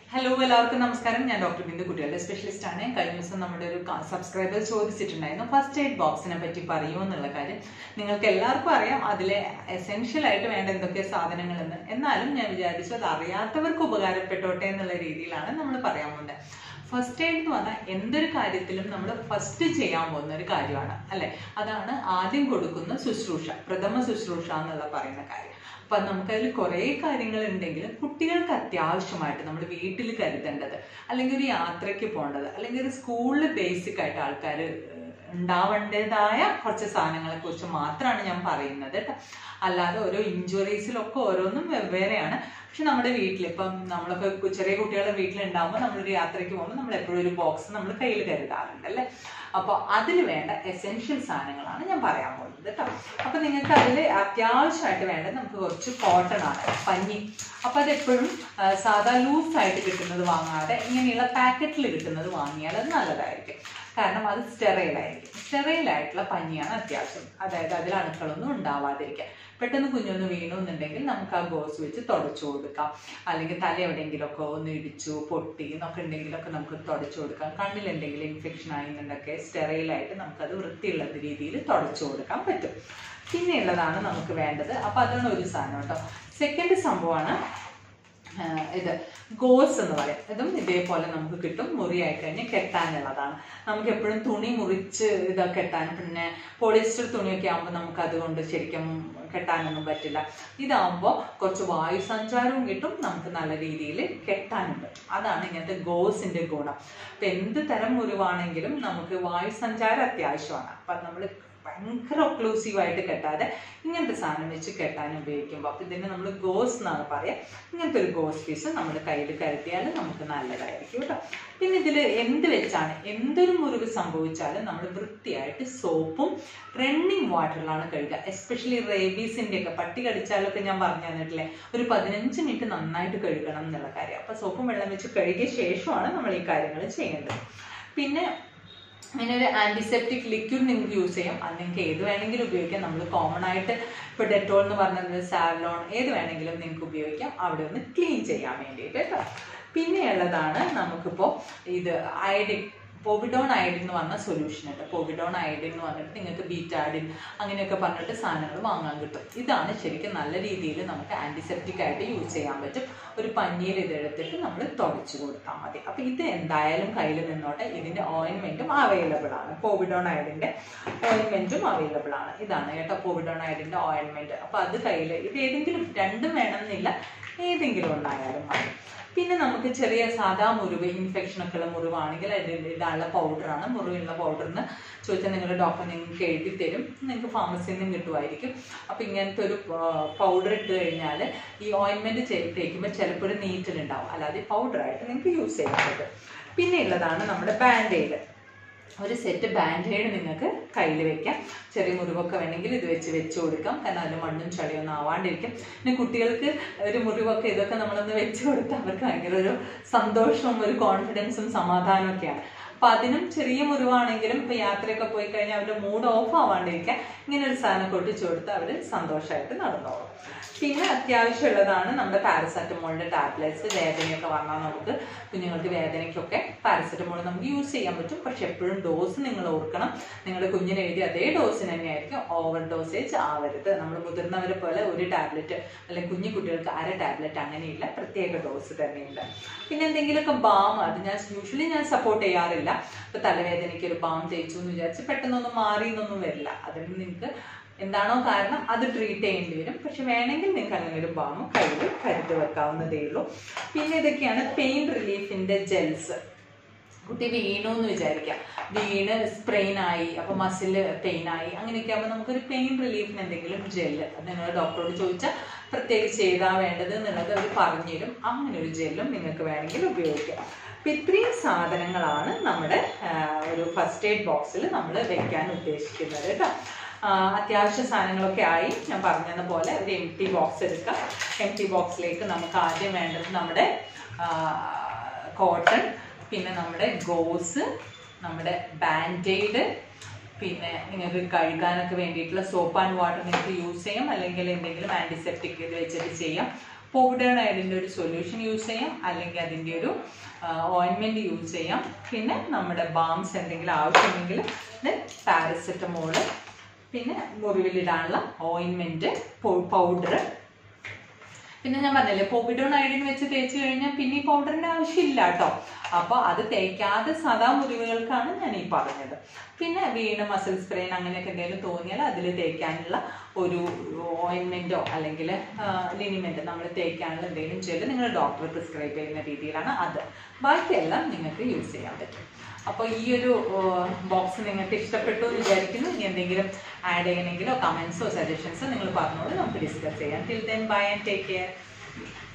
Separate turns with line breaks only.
hello എല്ലാവർക്കും നമസ്കാരം ഞാൻ ഡോക്ടർ ബിന്ദു കുട്ടികളുടെ സ്പെഷ്യലിസ്റ്റ് ആണ് കഴിഞ്ഞ ദിവസം നമ്മുടെ ഒരു സബ്സ്ക്രൈബർ ചോദിച്ചിട്ടുണ്ടായിരുന്നു ഫസ്റ്റ് എയ്ഡ് ബോക്സിനെ പറ്റി പറയൂ എന്നുള്ള കാര്യം നിങ്ങൾക്ക് എല്ലാവർക്കും അറിയാം അതിലെ എസെൻഷ്യൽ ആയിട്ട് വേണ്ട എന്തൊക്കെ സാധനങ്ങളെന്ന് എന്നാലും ഞാൻ വിചാരിച്ചു അത് അറിയാത്തവർക്ക് ഉപകാരപ്പെട്ടോട്ടെ എന്നുള്ള രീതിയിലാണ് നമ്മൾ പറയാൻ പോകുന്നത് ഫസ്റ്റ് എയ്ഡ് എന്ന് പറഞ്ഞാൽ എന്തൊരു കാര്യത്തിലും നമ്മൾ ഫസ്റ്റ് ചെയ്യാൻ പോകുന്ന ഒരു കാര്യമാണ് അല്ലെ അതാണ് ആദ്യം കൊടുക്കുന്ന ശുശ്രൂഷ പ്രഥമ ശുശ്രൂഷ എന്നുള്ള പറയുന്ന കാര്യം അപ്പൊ നമുക്കതിൽ കുറേ കാര്യങ്ങൾ ഉണ്ടെങ്കിലും കുട്ടികൾക്ക് അത്യാവശ്യമായിട്ട് നമ്മൾ വീട്ടിൽ കരുതേണ്ടത് അല്ലെങ്കിൽ ഒരു യാത്രയ്ക്ക് പോകേണ്ടത് അല്ലെങ്കിൽ ഒരു സ്കൂളിൽ ബേസിക് ആയിട്ട് ആൾക്കാർ ഉണ്ടാവേണ്ടതായ കുറച്ച് സാധനങ്ങളെ കുറിച്ച് മാത്രമാണ് ഞാൻ പറയുന്നത് കേട്ടോ അല്ലാതെ ഓരോ ഇഞ്ചുറീസിലൊക്കെ ഓരോന്നും വെവ്വേറെയാണ് പക്ഷെ നമ്മുടെ വീട്ടിൽ ഇപ്പം നമ്മളൊക്കെ കു- ചെറിയ കുട്ടികളെ വീട്ടിലുണ്ടാകുമ്പോൾ നമ്മളൊരു യാത്രയ്ക്ക് പോകുമ്പോൾ നമ്മൾ എപ്പോഴും ഒരു ബോക്സ് നമ്മൾ കയ്യിൽ കരുതാറുണ്ട് അല്ലേ അപ്പോൾ അതിൽ വേണ്ട എസെൻഷ്യൽ സാധനങ്ങളാണ് ഞാൻ പറയാൻ പോകുന്നത് കേട്ടോ അപ്പൊ നിങ്ങൾക്ക് അതിൽ അത്യാവശ്യമായിട്ട് വേണ്ടത് നമുക്ക് കുറച്ച് കോട്ടൺ ആണ് പഞ്ഞി അപ്പൊ അതെപ്പോഴും ആ, സാധാ ലൂസ് ആയിട്ട് കിട്ടുന്നത് വാങ്ങാതെ ഇങ്ങനെയുള്ള പാക്കറ്റിൽ കിട്ടുന്നത് വാങ്ങിയാൽ അത് നല്ലതായിരിക്കും കാരണം അത് സ്റ്റെറൈൽ ആയിരിക്കും സ്റ്റെറൈൽ ആയിട്ടുള്ള പഞ്ഞിയാണ് അത്യാവശ്യം അതായത് അതിൽ അണുക്കളൊന്നും ഉണ്ടാവാതിരിക്കാൻ പെട്ടെന്ന് കുഞ്ഞൊന്ന് വീണു എന്നുണ്ടെങ്കിൽ നമുക്ക് ആ ഗോസ് വെച്ച് തുടച്ചു കൊടുക്കാം അല്ലെങ്കിൽ തല എവിടെയെങ്കിലുമൊക്കെ ഒന്ന് ഇടിച്ചു പൊട്ടി എന്നൊക്കെ ഉണ്ടെങ്കിലൊക്കെ നമുക്ക് തുടച്ചു കൊടുക്കാം കണ്ണിൽ എന്തെങ്കിലും ഇൻഫെക്ഷൻ ആയിരുന്നുണ്ടൊക്കെ സ്റ്റെറൈലായിട്ട് നമുക്കത് വൃത്തിയുള്ള രീതിയിൽ തുടച്ചു കൊടുക്കാൻ പറ്റും പിന്നെ ഉള്ളതാണ് നമുക്ക് വേണ്ടത് അപ്പൊ അതാണ് ഒരു സാധനം കേട്ടോ സെക്കൻഡ് സംഭവമാണ് ആ, ഇത് ഗോസ് എന്ന് പറയും ഇതും ഇതേപോലെ നമുക്ക് കിട്ടും മുറിയായി കഴിഞ്ഞ് കെട്ടാനുള്ളതാണ് നമുക്ക് എപ്പോഴും തുണി മുറിച്ച് ഇത് കെട്ടാൻ പിന്നെ പോളിസ്റ്റർ തുണിയൊക്കെ ആകുമ്പോൾ നമുക്ക് അതുകൊണ്ട് ശരിക്കും കെട്ടാനൊന്നും പറ്റില്ല ഇതാകുമ്പോൾ കുറച്ച് വായു സഞ്ചാരവും കിട്ടും നമുക്ക് നല്ല രീതിയിൽ കെട്ടാനും പറ്റും അതാണ് ഇങ്ങനത്തെ ഗോസിന്റെ ഗുണം അപ്പൊ എന്ത് തരം മുറിവാണെങ്കിലും നമുക്ക് വായു സഞ്ചാരം അത്യാവശ്യമാണ് അപ്പൊ നമ്മൾ ഭയങ്കര ഒക്ലൂസീവ് ആയിട്ട് കെട്ടാതെ ഇങ്ങനത്തെ സാധനം വെച്ച് കെട്ടാൻ ഉപയോഗിക്കുമ്പോൾ അപ്പൊ ഇതിനെ നമ്മൾ ഗോസ് എന്നാണ് പറയാ ഇങ്ങനത്തെ ഒരു ഗോസ് പീസ് നമ്മുടെ കയ്യിൽ കരുതിയാൽ നമുക്ക് നല്ലതായിരിക്കും കേട്ടോ പിന്നെ ഇതിൽ എന്ത് വെച്ചാണ് എന്തൊരു മുറിവ് സംഭവിച്ചാലും നമ്മൾ വൃത്തിയായിട്ട് സോപ്പും റണ്ണിങ് വാട്ടറിലാണ് കഴുകുക എസ്പെഷ്യലി റേബീസിന്റെ ഒക്കെ പട്ടി കടിച്ചാലൊക്കെ ഞാൻ പറഞ്ഞു തന്നിട്ടില്ലേ ഒരു പതിനഞ്ച് മിനിറ്റ് നന്നായിട്ട് കഴുകണം എന്നുള്ള കാര്യം അപ്പൊ സോപ്പും വെള്ളം വെച്ച് കഴുകിയ ശേഷമാണ് നമ്മൾ ഈ കാര്യങ്ങൾ ചെയ്യേണ്ടത് പിന്നെ അങ്ങനെ ഒരു ആന്റിസെപ്റ്റിക് ലിക്വിഡ് നിങ്ങൾക്ക് യൂസ് ചെയ്യാം അത് നിങ്ങൾക്ക് ഏത് വേണമെങ്കിലും ഉപയോഗിക്കാം നമ്മൾ കോമൺ ആയിട്ട് ഇപ്പോൾ ഡെറ്റോൾ എന്ന് പറഞ്ഞത് സാവലോൺ ഏത് വേണമെങ്കിലും നിങ്ങൾക്ക് ഉപയോഗിക്കാം അവിടെ ഒന്ന് ക്ലീൻ ചെയ്യാൻ വേണ്ടിയിട്ട് കേട്ടോ പിന്നെയുള്ളതാണ് നമുക്കിപ്പോൾ ഇത് അയഡിൻ പോവിഡോൺ അയഡിൻ എന്ന് പറഞ്ഞ സൊല്യൂഷൻ ഉണ്ട് പോവിഡോൺ അയഡിൻ എന്ന് പറഞ്ഞിട്ട് നിങ്ങൾക്ക് ബീറ്റാഡിൻ അങ്ങനെയൊക്കെ പറഞ്ഞിട്ട് സാധനങ്ങൾ വാങ്ങാൻ കിട്ടും ഇതാണ് ശരിക്കും നല്ല രീതിയിൽ നമുക്ക് ആന്റിസെപ്റ്റിക് ആയിട്ട് യൂസ് ചെയ്യാൻ പറ്റും ഒരു പഞ്ഞിയിൽ ഇത് എടുത്തിട്ട് നമ്മൾ തുടച്ചു കൊടുത്താൽ മതി അപ്പൊ ഇത് എന്തായാലും കയ്യിൽ നിന്നോട്ടെ ഇതിന്റെ ഓയിൻമെന്റും അവൈലബിൾ ആണ് പോവിഡോൺ അയഡിന്റെ ഓയിൻമെന്റും അവൈലബിൾ ആണ് ഇതാണ് കേട്ടോ പോവിഡോൺ അയഡിന്റെ ഓയിൻമെന്റ് അപ്പൊ അത് കയ്യിൽ ഇത് ഏതെങ്കിലും രണ്ടും വേണമെന്നില്ല ഏതെങ്കിലും ഉണ്ടായാലും മതി പിന്നെ നമുക്ക് ചെറിയ സാധാ മുറിവ് ഇൻഫെക്ഷൻ ഒക്കെ ഉള്ള മുറിവാണെങ്കിൽ അതിൽ ഇടാനുള്ള പൗഡറാണ് മുറിവുള്ള പൗഡറിന് ചോദിച്ചാൽ നിങ്ങളുടെ ഡോക്ടർ നിങ്ങൾക്ക് എഴുതി തരും നിങ്ങൾക്ക് ഫാർമസിയിൽ നിന്നും കിട്ടുമായിരിക്കും അപ്പം ഇങ്ങനത്തെ ഒരു പൗഡർ ഇട്ട് കഴിഞ്ഞാൽ ഈ ഓയിൻമെൻറ്റ് തേക്കുമ്പോൾ ചിലപ്പോൾ ഒരു നീറ്റിലുണ്ടാവും അല്ലാതെ പൗഡറായിട്ട് നിങ്ങൾക്ക് യൂസ് ചെയ്യാൻ പറ്റും പിന്നെ ഉള്ളതാണ് നമ്മുടെ ബാൻഡേഡ് ഒരു സെറ്റ് ബാൻഡേഡ് നിങ്ങൾക്ക് കയ്യിൽ വെക്കാം ചെറിയ മുറിവൊക്കെ വേണമെങ്കിൽ ഇത് വെച്ച് വെച്ച് കൊടുക്കാം കാരണം അതിൽ മണ്ണും ചളിയൊന്നും ആവാണ്ടിരിക്കും പിന്നെ കുട്ടികൾക്ക് ഒരു മുറിവൊക്കെ ഇതൊക്കെ നമ്മളൊന്ന് വെച്ച് കൊടുത്താൽ അവർക്ക് ഭയങ്കര ഒരു സന്തോഷവും ഒരു കോൺഫിഡൻസും സമാധാനവും ഒക്കെയാണ് അപ്പൊ അതിനും ചെറിയ മുറിവാണെങ്കിലും ഇപ്പൊ യാത്രയൊക്കെ പോയി കഴിഞ്ഞാൽ അവരുടെ മൂഡ് ഓഫ് ആവാണ്ടിരിക്കാൻ ഇങ്ങനെ ഒരു സാധനം കൊട്ടിച്ചു കൊടുത്ത് അവര് സന്തോഷമായിട്ട് നടന്നോളും പിന്നെ അത്യാവശ്യമുള്ളതാണ് നമ്മുടെ പാരസെറ്റമോളിന്റെ ടാബ്ലറ്റ്സ് വേദനയൊക്കെ വന്നാൽ നമുക്ക് കുഞ്ഞുങ്ങൾക്ക് വേദനയ്ക്കൊക്കെ പാരസെറ്റമോൾ നമുക്ക് യൂസ് ചെയ്യാൻ പറ്റും പക്ഷെ എപ്പോഴും ഡോസ് നിങ്ങൾ ഓർക്കണം നിങ്ങളുടെ കുഞ്ഞിന് എഴുതിയ അതേ ഡോസിന് തന്നെയായിരിക്കും ഓവർ ഡോസേജ് ആവരുത് നമ്മൾ മുതിർന്നവരെ പോലെ ഒരു ടാബ്ലറ്റ് അല്ലെങ്കിൽ കുഞ്ഞു കുട്ടികൾക്ക് അര ടാബ്ലറ്റ് അങ്ങനെയില്ല പ്രത്യേക ഡോസ് തന്നെയുണ്ട് പിന്നെ എന്തെങ്കിലുമൊക്കെ ബാം അത് ഞാൻ യൂഷ്വലി ഞാൻ സപ്പോർട്ട് ചെയ്യാറില്ല ഇപ്പൊ തലവേദനയ്ക്ക് ഒരു ബാം തേച്ചു എന്ന് വിചാരിച്ച് പെട്ടെന്നൊന്നും മാറി എന്നൊന്നും വരില്ല അതിന് നിങ്ങൾക്ക് എന്താണോ കാരണം അത് ട്രീറ്റ് ചെയ്യേണ്ടി വരും പക്ഷെ വേണമെങ്കിൽ നിങ്ങൾക്ക് അങ്ങനെ ഒരു ബാം കയ്യിൽ കരുതി വെക്കാവുന്നതേ ഉള്ളൂ പിന്നെ ഇതൊക്കെയാണ് പെയിൻ റിലീഫിന്റെ ജെൽസ് കുട്ടി വീണു എന്ന് വിചാരിക്കാം വീണ് സ്പ്രെയിൻ ആയി അപ്പൊ മസില് പെയിൻ ആയി അങ്ങനെയൊക്കെ ആകുമ്പോൾ നമുക്കൊരു പെയിൻ റിലീഫിന് എന്തെങ്കിലും ജെല്ല് അത് നിങ്ങൾ ഡോക്ടറോട് ചോദിച്ചാൽ പ്രത്യേകിച്ച് ഏതാ വേണ്ടത് എന്നുള്ളത് അവർ പറഞ്ഞുതരും അങ്ങനെ ഒരു ജെല്ലും നിങ്ങൾക്ക് വേണമെങ്കിൽ ഉപയോഗിക്കാം അപ്പൊ ഇത്രയും സാധനങ്ങളാണ് നമ്മുടെ ആ, ഒരു ഫസ്റ്റ് എയ്ഡ് ബോക്സിൽ നമ്മൾ വെക്കാൻ ഉദ്ദേശിക്കുന്നത് കേട്ടോ ആ, അത്യാവശ്യ സാധനങ്ങളൊക്കെ ആയി ഞാൻ പറഞ്ഞത് പോലെ ഒരു എം ടി ബോക്സ് എടുക്കാം എം ടി ബോക്സിലേക്ക് നമുക്ക് ആദ്യം വേണ്ടത് നമ്മുടെ കോട്ടൺ പിന്നെ നമ്മുടെ ഗോസ് നമ്മുടെ ബാൻഡേഡ് പിന്നെ നിങ്ങൾക്ക് കഴുകാനൊക്കെ വേണ്ടിയിട്ടുള്ള സോപ്പ് ആൻഡ് വാട്ടർ നിങ്ങൾക്ക് യൂസ് ചെയ്യാം അല്ലെങ്കിൽ എന്തെങ്കിലും ആന്റിസെപ്റ്റിക് ഇത് വെച്ചിട്ട് ചെയ്യാം പോവിഡേണൈഡിൻ്റെ ഒരു സൊല്യൂഷൻ യൂസ് ചെയ്യാം അല്ലെങ്കിൽ അതിൻ്റെ ഒരു ഓയിൻമെൻറ്റ് യൂസ് ചെയ്യാം പിന്നെ നമ്മുടെ ബാംസ് എന്തെങ്കിലും ആവശ്യമുണ്ടെങ്കിൽ ദെൻ പാരസെറ്റമോള് പിന്നെ മുറിവിലിടാനുള്ള ഓയിൻമെൻറ്റ് പൗഡർ പിന്നെ ഞാൻ പറഞ്ഞില്ലേ പോവിഡോൺ ഐഡിൻ വെച്ച് തേച്ച് കഴിഞ്ഞാൽ പിന്നെ ഈ പൗഡറിന്റെ ആവശ്യമില്ല കേട്ടോ അപ്പൊ അത് തേക്കാതെ സാധാ മുറിവുകൾക്കാണ് ഞാൻ ഈ പറഞ്ഞത് പിന്നെ വീണ് മസിൽ സ്പ്രെയിൻ അങ്ങനെയൊക്കെ എന്തെങ്കിലും തോന്നിയാൽ അതിൽ തേക്കാനുള്ള ഒരു ഓയിൻമെന്റോ അല്ലെങ്കിൽ ലിനിമെന്റ് നമ്മൾ തേക്കാനുള്ള എന്തെങ്കിലും ചെയ്ത് നിങ്ങൾ ഡോക്ടർ പ്രിസ്ക്രൈബ് ചെയ്യുന്ന രീതിയിലാണ് അത് ബാക്കിയെല്ലാം നിങ്ങൾക്ക് യൂസ് ചെയ്യാൻ പറ്റും അപ്പോൾ ഈ ഒരു ബോക്സ് നിങ്ങൾക്ക് ഇഷ്ടപ്പെട്ടു എന്ന് വിചാരിക്കുന്നു ഇനി എന്തെങ്കിലും ആഡ് ചെയ്യണമെങ്കിലോ കമൻസോ സജഷൻസോ നിങ്ങൾ പറഞ്ഞോളൂ നമുക്ക് ഡിസ്കസ് ചെയ്യാം till then bye and take care